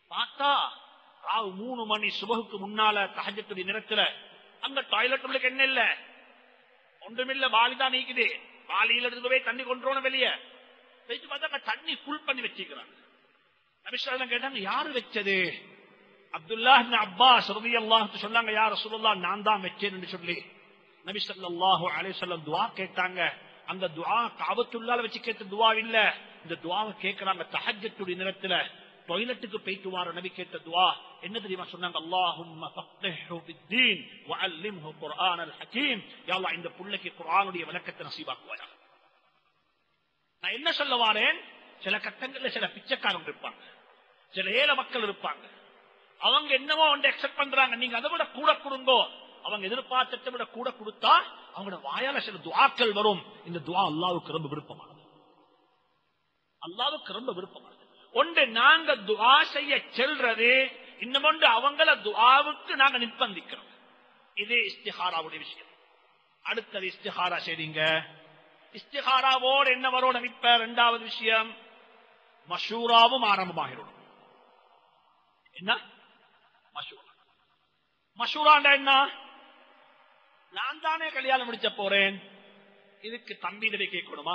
பார்த்தா ராவு மூணு மணி சுபகுக்கு முன்னால தஹஜத்துடைய நேரத்துல அங்க டாய்லெட் உங்களுக்கு என்ன இல்ல ஒன்றுமில்ல வாலி தான் நீக்குது வாலியில இருந்து போய் தண்ணி கொண்டு வெளியே போயிட்டு பார்த்தா அங்க தண்ணி ஃபுல் பண்ணி வச்சிருக்கிறாங்க நபிஸ்வரம் கேட்டாங்க யாரு வச்சது அப்துல்லா இப்னு அப்பாஸ் ரலியல்லாஹு சொன்னாங்க யார் ரசூலுல்லாஹ் நான் தான் வச்சேன்னு சொல்லி நபி ஸல்லல்லாஹு அலைஹி வஸல்லம் துஆ கேட்டாங்க அந்த துஆ காபத்துல்லால வச்சு கேட்ட துஆ இல்ல இந்த துஆவை கேக்குறாங்க தஹஜ்ஜத்துடைய நேரத்துல டாய்லெட்டுக்கு போயிட்டு வார நபி கேட்ட துஆ என்ன தெரியுமா சொன்னாங்க அல்லாஹும்ம ஃபக்ஹு ஃபித்தீன் வஅல்லிம்ஹு குர்ஆனல் ஹகீம் யா அல்லாஹ் இந்த புள்ளைக்கு குர்ஆனுடைய விளக்கத்தை நசீபாக்குவாயா நான் என்ன சொல்ல வாரேன் சில கட்டங்கள்ல சில பிச்சைக்காரங்க இருப்பாங்க சில ஏழை மக்கள் இருப்பாங்க அவங்க என்னவோ ஒன்று எக்ஸெப்ட் பண்றாங்க நீங்க அதை விட கூட கொடுங்கோ அவங்க எதிர்பார்த்ததை விட கூட கொடுத்தா அவங்களோட வாயால சில துவாக்கள் வரும் இந்த துவா அல்லாவுக்கு ரொம்ப விருப்பமானது அல்லாவுக்கு ரொம்ப விருப்பமானது ஒன்று நாங்க துவா செய்ய செல்றது இன்னமொன்று அவங்கள துவாவுக்கு நாங்க நிர்பந்திக்கிறோம் இதே இஸ்திஹாராவுடைய விஷயம் அடுத்தது இஸ்திஹாரா செய்றீங்க இஸ்திஹாராவோடு என்ன வரும் இப்ப ரெண்டாவது விஷயம் மஷூராவும் ஆரம்பமாகிடும் என்ன மஷூரா மஷூராண்டா என்ன நான் தானே கல்யாணம் முடிச்ச போறேன் இதுக்கு தம்பியிடவே கேட்கணுமா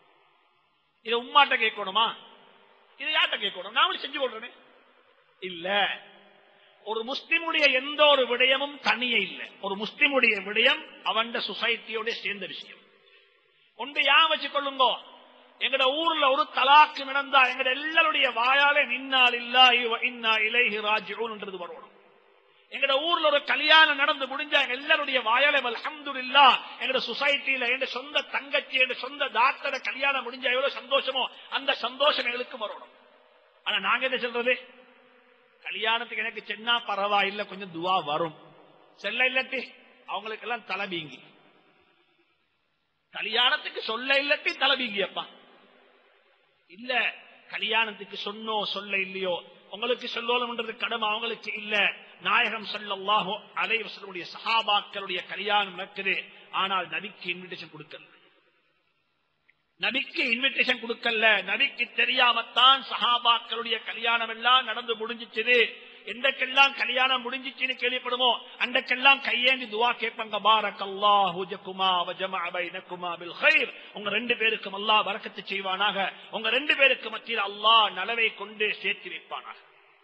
இது உம்மாட்ட கேட்கணுமா இது யார்கிட்ட கேட்கணும் நான் செஞ்சு கொள்றேனே இல்ல ஒரு முஸ்லிமுடைய எந்த ஒரு விடயமும் தனியே இல்லை ஒரு முஸ்லிமுடைய விடயம் அவன் சொசைட்டியோட சேர்ந்த விஷயம் ஒன்று யா வச்சு கொள்ளுங்கோ எங்கட ஊர்ல ஒரு தலாக்கு நடந்தா எங்கட எல்லாருடைய வாயாலே நின்னால் இல்லா இன்னா இலைஹி ராஜ்யூன்ன்றது வரணும் எங்கட ஊர்ல ஒரு கல்யாணம் நடந்து முடிஞ்சா எங்க எல்லாருடைய வாயாலே அல்ஹம்துலில்லா எங்கட சொசைட்டில எங்க சொந்த தங்கச்சி எங்க சொந்த டாக்டரை கல்யாணம் முடிஞ்சா எவ்வளவு சந்தோஷமோ அந்த சந்தோஷம் எங்களுக்கு வரணும் ஆனா நாங்க என்ன சொல்றது கல்யாணத்துக்கு எனக்கு சென்னா பரவாயில்ல கொஞ்சம் துவா வரும் செல்ல இல்லாட்டி அவங்களுக்கு எல்லாம் தலைபீங்கி கல்யாணத்துக்கு சொல்ல இல்லாட்டி தலைபீங்கியப்பா இல்ல கல்யாணத்துக்கு சொன்னோ சொல்ல இல்லையோ உங்களுக்கு சொல்லணும்ன்றது கடமை அவங்களுக்கு இல்ல நாயகம் சல்லாஹோ அலைவசனுடைய சஹாபாக்களுடைய கல்யாணம் நடக்குது ஆனால் நபிக்கு இன்விடேஷன் கொடுக்கல நபிக்கு இன்விடேஷன் கொடுக்கல நபிக்கு தெரியாமத்தான் சஹாபாக்களுடைய கல்யாணம் எல்லாம் நடந்து முடிஞ்சிச்சது எந்தக்கெல்லாம் கல்யாணம் முடிஞ்சிச்சுன்னு கேள்விப்படுமோ அந்தக்கெல்லாம் கையேந்தி துவா கேட்பாங்க பாரக் அல்லாஹு ஜகுமா வஜமா பைனகுமா பில் கைர் உங்க ரெண்டு பேருக்கும் அல்லாஹ் வரக்கத்து செய்வானாக உங்க ரெண்டு பேருக்கு மத்தியில் அல்லாஹ் நலவை கொண்டு சேர்த்து வைப்பானாக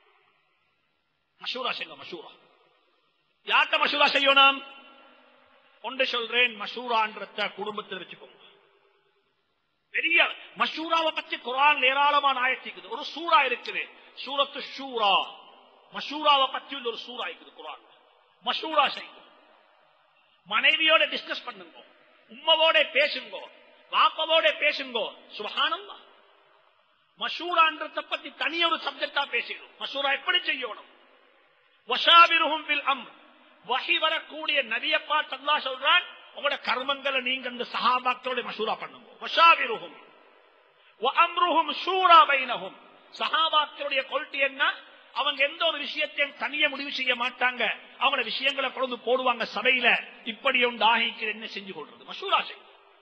மஷூரா செய்யுங்க மஷூரா யார்கிட்ட மஷூரா செய்யணும் ஒன்று சொல்றேன் மஷூரான்றத குடும்பத்தில் வச்சுக்கோங்க பெரிய மஷூராவை பத்தி குரான் ஏராளமான ஆயத்திக்குது ஒரு சூறா இருக்குது சூரத்து ஷூரா மஷூராவை பத்தி ஒரு சூறா இருக்குது குரான் மஷூரா செய்யும் மனைவியோட டிஸ்கஸ் பண்ணுங்க உம்மவோட பேசுங்க வாப்பவோட பேசுங்க சுபகானம் மஷூரான்றத பத்தி தனி ஒரு சப்ஜெக்டா பேசிக்கணும் மஷூரா எப்படி செய்யணும் வஷாவிருகும் வில் அம் வகி வரக்கூடிய நதிய பாட்டு அல்லா சொல்றான் உங்களோட கர்மங்களை நீங்க அந்த சஹாபாக்களோட மசூரா பண்ணுங்க வஷாவிருகும் அம்ருகும் ஷூரா பைனகும் சஹாபாக்களுடைய கொள்கை என்ன அவங்க எந்த ஒரு விஷயத்தையும் தனிய முடிவு செய்ய மாட்டாங்க அவங்களோட விஷயங்களை கொண்டு போடுவாங்க சபையில இப்படி ஒன்று ஆகிக்கு என்ன செஞ்சு கொள்றது மசூரா செய்யும்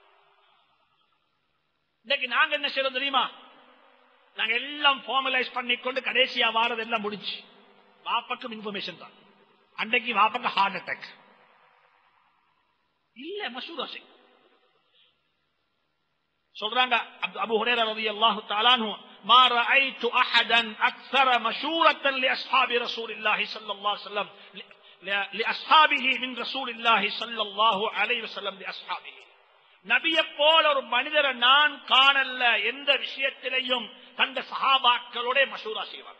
இன்னைக்கு நாங்க என்ன செய்யறோம் தெரியுமா நாங்க எல்லாம் ஃபார்மலைஸ் பண்ணிக்கொண்டு கடைசியா வாரது எல்லாம் முடிச்சு வாப்பக்கும் இன்ஃபர்மேஷன் தான் அன்றைக்கு வாப்பக்கு ஹார்ட் அட்டாக் இல்ல மசூரா சிங் சொல்றாங்க அபு ஹுரேரா ரலியல்லாஹு தஆலா அன்ஹு ما رايت احدا اكثر مشوره لاصحاب رسول الله صلى الله عليه وسلم لاصحابه من رسول الله صلى الله عليه وسلم لاصحابه நபிய போல ஒரு மனிதரை நான் காணல எந்த விஷயத்திலையும் தந்த சஹாபாக்களோட மசூரா செய்வாங்க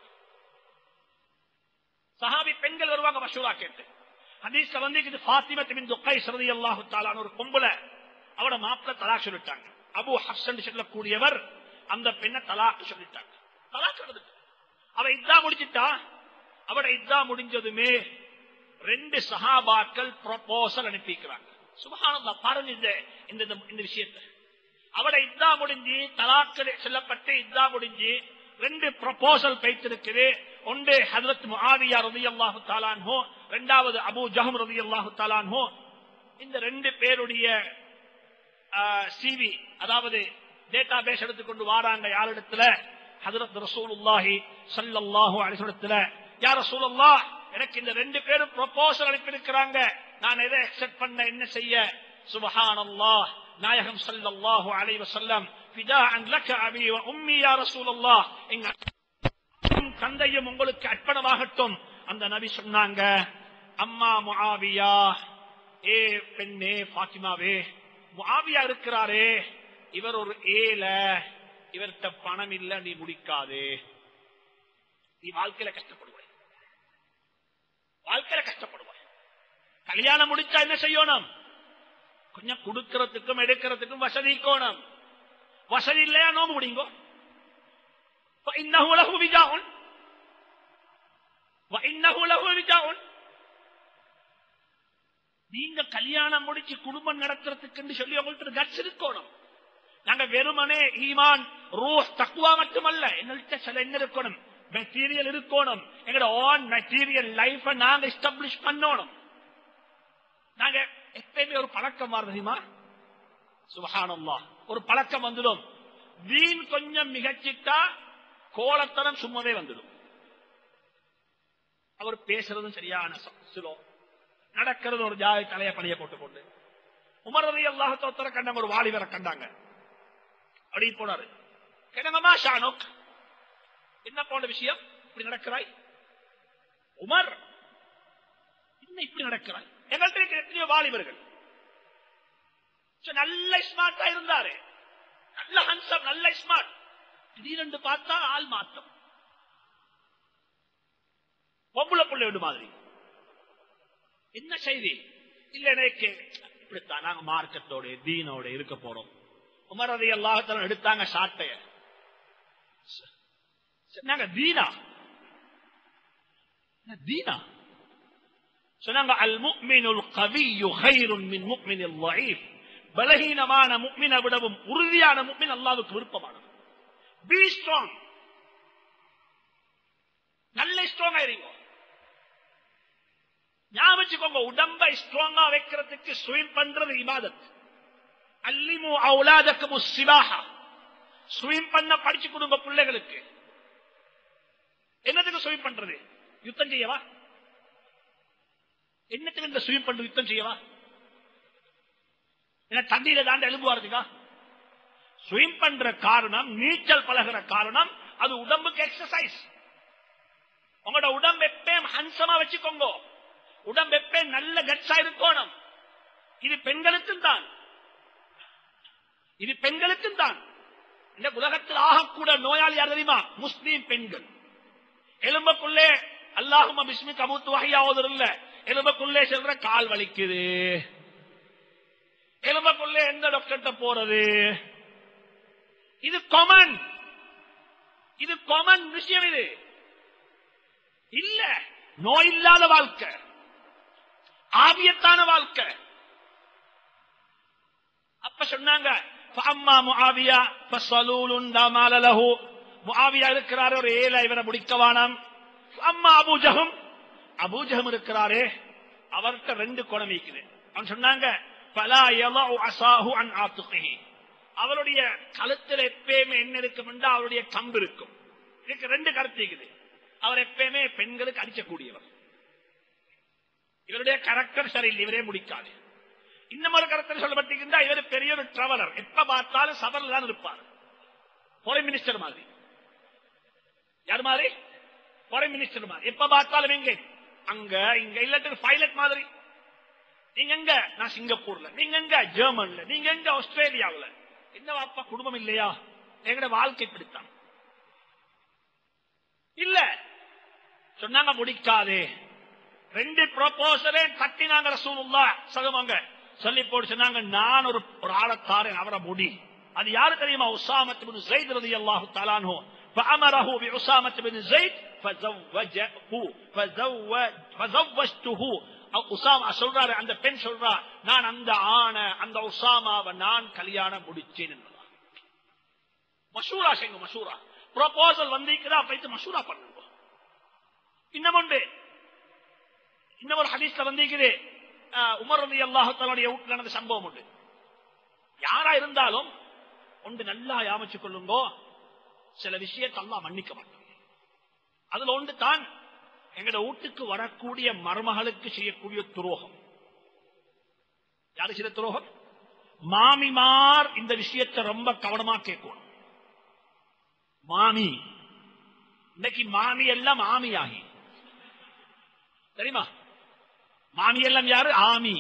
சஹாபி பெண்கள் வருவாங்க மசூரா கேட்டு ஹதீஸ்ல வந்து இது ஃபாத்திமத் பின் துக்கைஸ் ரலியல்லாஹு தஆலா ஒரு பொம்பளை அவட மாப்பிள தலாக் சொல்லிட்டாங்க அபு ஹஸ்ஸன் சொல்லக்கூடியவர் அந்த பெண்ணை தலாக் சொல்லிட்டாங்க தலாக் நடந்துட்டு அவ இதா முடிச்சிட்டா அவட இதா முடிஞ்சதுமே ரெண்டு சஹாபாக்கள் ப்ரொபோசல் அனுப்பிக்கிறாங்க சுபஹானல்லா பாருங்க இந்த இந்த இந்த விஷயத்தை அவட இதா முடிஞ்சு தலாக்கள் சொல்லப்பட்டு இதா முடிஞ்சு ரெண்டு ப்ரொபோசல் பைத்திருக்குது ஒன்று ஹதரத் முஆவியா ரலியல்லாஹு தஆலான்ஹு இரண்டாவது அபூ ஜஹம் ரலியல்லாஹு தஆலான்ஹு இந்த ரெண்டு பேருடைய சிவி அதாவது டேட்டா பேஸ் எடுத்துக்கொண்டு வாராங்க யாரிடத்துல ஹதரத் ரசூலுல்லாஹி ஸல்லல்லாஹு அலைஹி வஸல்லம் யா ரசூலுல்லாஹ் எனக்கு இந்த ரெண்டு பேரும் ப்ரொபோசல் அனுப்பியிருக்கிறாங்க நான் எதை அக்செப்ட் பண்ண என்ன செய்ய சுபஹானல்லாஹ் நாயகம் ஸல்லல்லாஹு அலைஹி வஸல்லம் ஃபிதாஅன் லக அபி வ உம்மி யா ரசூலுல்லாஹ் எங்க அப்பாவும் தந்தையும் உங்களுக்கு அர்ப்பணமாகட்டும் அந்த நபி சொன்னாங்க அம்மா முஆவியா ஏ பெண்ணே பாத்திமாவே முஆவியா இருக்கிறாரே இவர் ஒரு ஏல இவர்கிட்ட பணம் இல்ல நீ முடிக்காதே நீ வாழ்க்கையில கஷ்டப்படுவாய் வாழ்க்கையில கஷ்டப்படுவாய் கல்யாணம் முடிச்சா என்ன செய்யணும் கொஞ்சம் கொடுக்கறதுக்கும் எடுக்கிறதுக்கும் வசதி இருக்கணும் வசதி இல்லையா நோம்பு முடிங்கோ فإنه له وجاء وإنه له وجاء நீங்க கல்யாணம் முடிச்சு குடும்பம் நடத்துறதுக்கு சொல்லி உங்கள்ட்ட கட்ஸ் இருக்கணும் நாங்க வெறுமனே ஈமான் ரூஹ் தக்குவா மட்டுமல்ல எங்கள்கிட்ட சில என்ன இருக்கணும் மெட்டீரியல் இருக்கணும் எங்களோட ஓன் மெட்டீரியல் லைஃப நாங்க எஸ்டாப்ளிஷ் பண்ணணும் நாங்க எப்பயுமே ஒரு பழக்கம் மாறு தெரியுமா சுபஹானல்லாஹ் ஒரு பழக்கம் வந்துடும் வீண் கொஞ்சம் மிகச்சிட்டா கோலத்தனம் சும்மாவே வந்துடும் அவர் பேசுறதும் சரியான சிலோ நடக்கிறது ஒரு ஜாதி தலைய பணிய போட்டு கொண்டு உமரதி அல்லாஹத்தோத்தர கண்டாங்க ஒரு வாலிபரை கண்டாங்க அப்படி போனாரு கிணங்கம்மா ஷானோக் என்ன போன விஷயம் இப்படி நடக்கிறாய் உமர் என்ன இப்படி நடக்கிறாய் எங்கள்கிட்ட இருக்கிற எத்தனையோ வாலிபர்கள் நல்ல ஸ்மார்ட்டா இருந்தாரு நல்ல ஹன்சம் நல்ல ஸ்மார்ட் திடீரென்று பார்த்தா ஆள் மாற்றம் பொம்புல பிள்ளையோடு மாதிரி என்ன செய்தி இல்ல எனக்கு இப்படித்தான் நாங்க மார்க்கத்தோட தீனோட இருக்க போறோம் உமரதி எல்லாத்தாலும் எடுத்தாங்க சாட்டைய சொன்னாங்க தீனா தீனா சொன்னாங்க அல் முக்மினுல் கவியு ஹைருன் மின் முக்மினில் லைஃப் பலகீனமான முக்மினை விடவும் உறுதியான முக்மின் அல்லாவுக்கு விருப்பமானது பி ஸ்ட்ராங் நல்ல ஸ்ட்ராங் ஆயிருங்க ஞாபகம் உடம்ப ஸ்ட்ராங்கா வைக்கிறதுக்கு ஸ்விம் பண்றது இபாதத் அல்லிமு அவுலாதக்கு சிவாஹா ஸ்விம் பண்ண படிச்சு கொடுங்க பிள்ளைகளுக்கு என்னத்துக்கு ஸ்விம் பண்றது யுத்தம் செய்யவா என்னத்துக்கு இந்த ஸ்விம் பண்றது யுத்தம் செய்யவா என்ன தண்ணீரை தாண்டி எழும்புவாருக்கா ஸ்விம் பண்ற காரணம் நீச்சல் பழகிற காரணம் அது உடம்புக்கு எக்ஸசைஸ் உங்களோட உடம்பு எப்பயும் ஹன்சமா வச்சுக்கோங்க உடம்பு எப்பயும் நல்ல கட்சா இருக்கணும் இது பெண்களுக்கும் தான் இது பெண்களுக்கும் தான் இந்த உலகத்தில் ஆகக்கூட நோயாளி யார் தெரியுமா முஸ்லீம் பெண்கள் எலும்புக்குள்ளே அல்லாஹுமா பிஸ்மி கமுத்து வகையாவதும் இல்ல எலும்புக்குள்ளே செல்ற கால் வலிக்குது எலும்புக்குள்ளே எந்த டாக்டர்கிட்ட போறது இது காமன் இது காமன் விஷயம் இது இல்ல நோய் இல்லாத வாழ்க்கை ஆவியத்தான வாழ்க்கை அப்ப சொன்னாங்க فأما معاوية فصلول لا مال له முஆவியா இருக்கிறாரே ஒரு ஏழை இவரை முடிக்கவானாம் அம்மா அபூஜகம் அபூஜகம் இருக்கிறாரே அவர்கிட்ட ரெண்டு குணம் இருக்குது அவன் சொன்னாங்க பலா யலஉ அசாஹு அன் ஆத்துகிஹி அவருடைய கழுத்தில் எப்பயுமே என்ன இருக்கும் என்றா அவருடைய கம்பு இருக்கும் இதுக்கு ரெண்டு கருத்து இருக்குது அவர் எப்பயுமே பெண்களுக்கு அடிக்கக்கூடியவர் இவருடைய கரெக்டர் சரியில்லை இவரே முடிக்காது இன்னும் ஒரு கருத்தில் சொல்லப்பட்டிருக்கின்றா இவர் பெரிய ஒரு டிராவலர் எப்ப பார்த்தாலும் சபரில் தான் இருப்பார் ஃபாரின் மினிஸ்டர் மாதிரி யார் மாதிரி ஃபாரின் மினிஸ்டர் மாதிரி எப்ப பார்த்தாலும் எங்க அங்க இங்க இல்லாட்டி பைலட் மாதிரி நீங்க எங்க நான் சிங்கப்பூர்ல நீங்க எங்க ஜெர்மன்ல நீங்க எங்க ஆஸ்திரேலியாவுல என்ன வாப்பா குடும்பம் இல்லையா எங்கட வாழ்க்கை பிடித்தான் இல்ல சொன்னாங்க முடிக்காதே ரெண்டு ப்ரொபோசலே தட்டினாங்க ரசூலுல்லா சொல்லுவாங்க சொல்லி போட்டு சொன்னாங்க நான் ஒரு ஒரு ஆளத்தாரன் அவரை முடி அது யாரு தெரியுமா உசாமத் பின் زيد رضي الله تعالى عنه فأمره بعسامة بن زيد فزوجه فزوج فزوجته உசாமா சொல்றாரு அந்த பெண் சொல்றா நான் அந்த ஆணை அந்த உசாமாவை நான் கல்யாணம் முடிச்சேன் என்பதா மசூரா செய்யுங்க மசூரா ப்ரொபோசல் வந்திருக்கிறா போயிட்டு மசூரா பண்ணுங்க இன்னும் ஒன்று இன்னும் ஒரு ஹதீஸ்ல வந்திருக்குது உமர் ரவி அல்லாஹத்தாலுடைய வீட்டில் நடந்த சம்பவம் உண்டு யாரா இருந்தாலும் ஒன்று நல்லா யாமிச்சு கொள்ளுங்கோ சில விஷயத்தை அல்லாஹ் மன்னிக்க மாட்டான் அதுல ஒன்று தான் எங்கட வீட்டுக்கு வரக்கூடிய மருமகளுக்கு செய்யக்கூடிய துரோகம் யாரு செய்த துரோகம் மாமிமார் இந்த விஷயத்தை ரொம்ப கவனமா கேட்கணும் மாமி இன்னைக்கு மாமி எல்லாம் ஆமியாகி தெரியுமா மாமி எல்லாம் யாரு ஆமி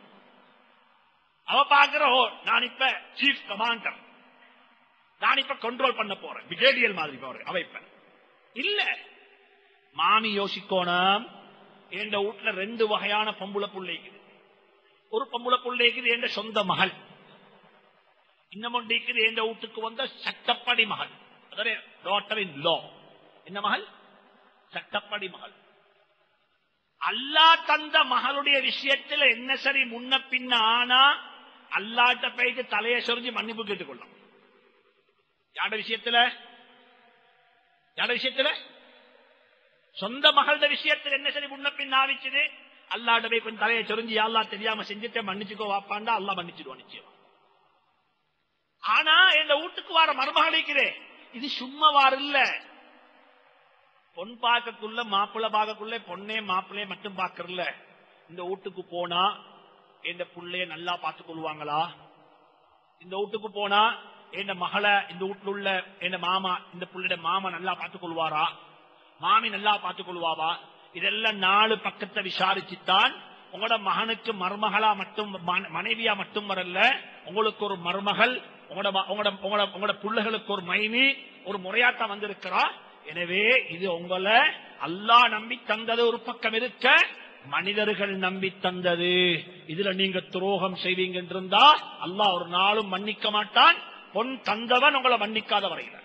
அவ பாக்குற ஓ நான் இப்ப சீஃப் கமாண்டர் நான் இப்ப கண்ட்ரோல் பண்ண போறேன் பிரிகேடியர் மாதிரி போறேன் அவ இப்ப இல்ல மாமி யோசிக்கோணும் என் வீட்டுல ரெண்டு வகையான பொம்புல புள்ளைக்குது ஒரு பொம்புல புள்ளைக்குது என் சொந்த மகள் இன்னும் ஒன்றைக்குது என் வீட்டுக்கு வந்த சட்டப்படி மகள் அதாவது டாட்டர் இன் லோ என்ன மகள் சட்டப்படி மகள் அல்லா தந்த மகளுடைய விஷயத்துல என்ன சரி முன்ன பின்ன ஆனா அல்லாட்ட போயிட்டு தலையை சொரிஞ்சு மன்னிப்பு கேட்டுக்கொள்ளும் யாட விஷயத்துல யாட விஷயத்துல சொந்த மகளோட விஷயத்துல என்ன சரி முன்ன பின்ன ஆவிச்சது அல்லாட்ட போய் கொஞ்சம் தலையை சொரிஞ்சு அல்லா தெரியாம செஞ்சுட்டு மன்னிச்சுக்கோ வாப்பாண்டா அல்லா மன்னிச்சிடுவான் நிச்சயம் ஆனா இந்த வீட்டுக்கு வர மருமகளிக்கிறே இது சும்மா வார இல்ல பொன் பார்க்கக்குள்ள மாப்பிள்ள பார்க்கக்குள்ள பொண்ணே மாப்பிள்ளைய மட்டும் பார்க்கறல இந்த வீட்டுக்கு போனா எந்த புள்ளைய நல்லா பார்த்துக் கொள்வாங்களா இந்த வீட்டுக்கு போனா என் மகளை இந்த வீட்டுல உள்ள என் மாமா இந்த புள்ளைய மாமா நல்லா பார்த்துக் கொள்வாரா மாமி நல்லா பார்த்துக் கொள்வாவா இதெல்லாம் நாலு பக்கத்தை விசாரிச்சுத்தான் உங்களோட மகனுக்கு மருமகளா மட்டும் மன- மனைவியா மட்டும் வரல உங்களுக்கு ஒரு மருமகள் உங்களோட ம- உங்களோட உங்களோட உங்களோட பிள்ளைகளுக்கு ஒரு மைனி ஒரு முறையாட்டம் வந்திருக்கிறா எனவே இது உங்களை அல்லாஹ் நம்பி தந்தது ஒரு பக்கம் இருக்க மனிதர்கள் நம்பி தந்தது இதுல நீங்க துரோகம் செய்வீங்க என்றிருந்தா அல்லாஹ் ஒரு நாளும் மன்னிக்க மாட்டான் பொன் தந்தவன் உங்களை மன்னிக்காத வரையில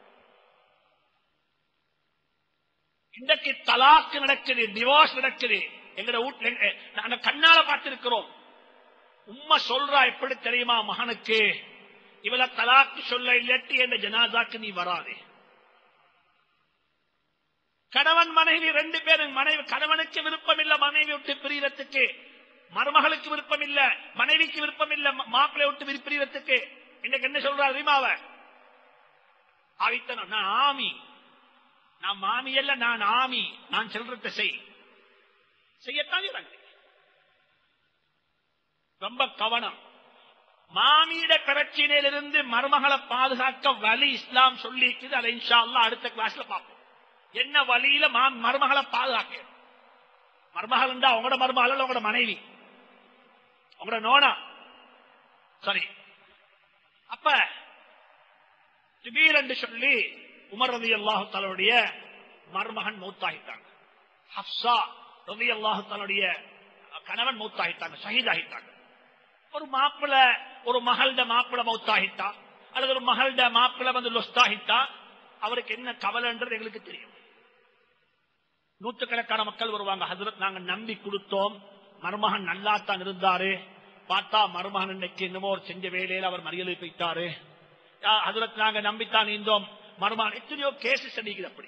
இன்றைக்கு தலாக்கு நடக்குது டிவோர்ஸ் நடக்குது எங்கட வீட்டுல எங்க- நாங்க கண்ணால பார்த்திருக்கிறோம் உம்மா சொல்றா எப்படி தெரியுமா மகனுக்கு இவள தலாக்கு சொல்ல இல்லாட்டி என்ற ஜனாதாக்கு நீ வராதே கணவன் மனைவி ரெண்டு பேரும் மனைவி கணவனுக்கு விருப்பம் இல்ல மனைவி விட்டு பிரியறதுக்கு மருமகளுக்கு விருப்பம் இல்ல மனைவிக்கு விருப்பம் இல்ல மா- மாப்பிள்ளை விட்டு விரு- பிரியறதுக்கு இன்னைக்கு என்ன சொல்றா தெரியுமாவ ஆவித்தனம் நான் ஆமி நான் மாமி அல்ல நான் ஆமி நான் சொல்றத செய் செய்யத்தான் இறங்கு ரொம்ப கவனம் மாமியிட பிரச்சனையிலிருந்து மருமகளை பாதுகாக்க வழி இஸ்லாம் சொல்லிக்குது அதை இன்ஷா அல்லாஹ் அடுத்த கிளாஸ்ல பார்ப்போம் என்ன வழியில மா- மருமகளை பாதுகாக்க மருமகள் இருந்தா உங்களோட மருமகள் அல்ல உங்களோட மனைவி உங்களோட நோனா சரி அப்ப திடீர் என்று சொல்லி உமர் ரதி அல்லாஹு தலுடைய மருமகன் மௌத்தாகிட்டாங்க ஹப்சா ரதி அல்லாஹு தலுடைய கணவன் மௌத்தாகிட்டாங்க ஷஹீதாகிட்டாங்க ஒரு மாப்பிள ஒரு மகள்ட மாப்பிள மௌத்தாகிட்டா அல்லது ஒரு மகள்ட மாப்பிள வந்து லொஸ்தாகிட்டா அவருக்கு என்ன கவலைன்றது எங்களுக்கு தெரியும் நூற்றுக்கணக்கான மக்கள் வருவாங்க ஹசரத் நாங்க நம்பி கொடுத்தோம் மருமகன் நல்லாத்தான் இருந்தாரு பார்த்தா மருமகன் இன்னைக்கு என்னமோ ஒரு செஞ்ச வேலையில அவர் மறியலை போயிட்டாரு யா, ஹசரத் நாங்க நம்பித்தான் இருந்தோம் மருமகன் எத்தனையோ கேசஸ் அடிக்குது அப்படி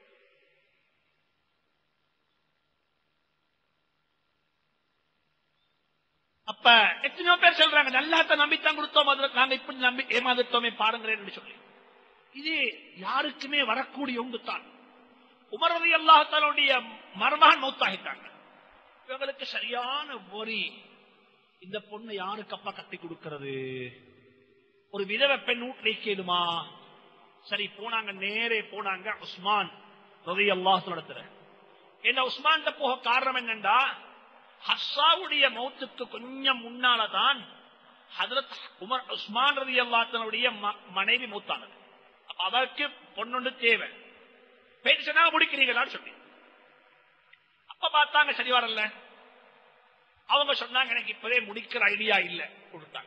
அப்ப எத்தனையோ பேர் சொல்றாங்க நல்லாத்த நம்பித்தான் கொடுத்தோம் ஹஜ்ரத், நாங்க இப்படி நம்பி ஏமாந்துட்டோமே பாருங்களேன் சொல்லி இது யாருக்குமே வரக்கூடிய உண்டு தான் உமரதி அல்லாஹாலுடைய மருமகன் மௌத்தாகிட்டாங்க இவங்களுக்கு சரியான ஒரி இந்த பொண்ணு யாருக்கு அப்பா கட்டி கொடுக்கிறது ஒரு விதவை பெண் வீட்டில் கேளுமா சரி போனாங்க நேரே போனாங்க உஸ்மான் ரதி அல்லாஹ் நடத்துற என்ன உஸ்மான் போக காரணம் என்னண்டா ஹஸ்ஸாவுடைய மௌத்துக்கு கொஞ்சம் முன்னாலதான் ஹதரத் உமர் உஸ்மான் ரதி அல்லாத்தனுடைய மனைவி மூத்தானது அப்ப அதற்கு பொண்ணொன்று தேவை பேச்சு சொன்னா முடிக்கிறீங்களான்னு சொல்லி அப்ப பார்த்தாங்க சரி வரல அவங்க சொன்னாங்க எனக்கு இப்பவே முடிக்கிற ஐடியா இல்ல கொடுத்தாங்க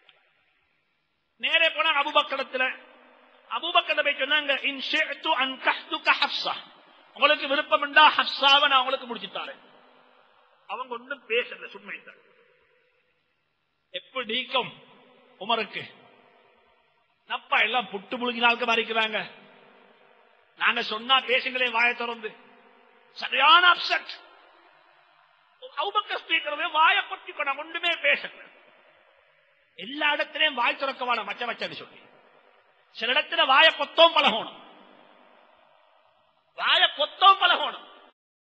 நேரே போனாங்க அபுபக்கரத்துல அபுபக்கர போய் சொன்னாங்க "இன் ஷிஅ்து அன் கஹ்துக ஹஃப்ஸா." உங்களுக்கு விருப்பம் உண்டா ஹப்சாவை நான் உங்களுக்கு முடிச்சுட்டாரு அவங்க ஒன்றும் பேசல சுண்மைத்தார் எப்படி நீக்கம் உமருக்கு நப்பா எல்லாம் புட்டு முழுகினாளுக்கு மறைக்கிறாங்க நாங்க சொன்னா பேசுங்களே வாயை திறந்து சரியான அப்செட் அவுபக்க ஸ்பீக்கரவே வாயை பற்றி நான் ஒன்றுமே பேசல எல்லா இடத்திலையும் வாய் திறக்க வேணாம் மச்ச மச்சன்னு சொல்லி சில இடத்துல வாய கொத்தவும் பழகணும் வாய கொத்தவும் பழகணும்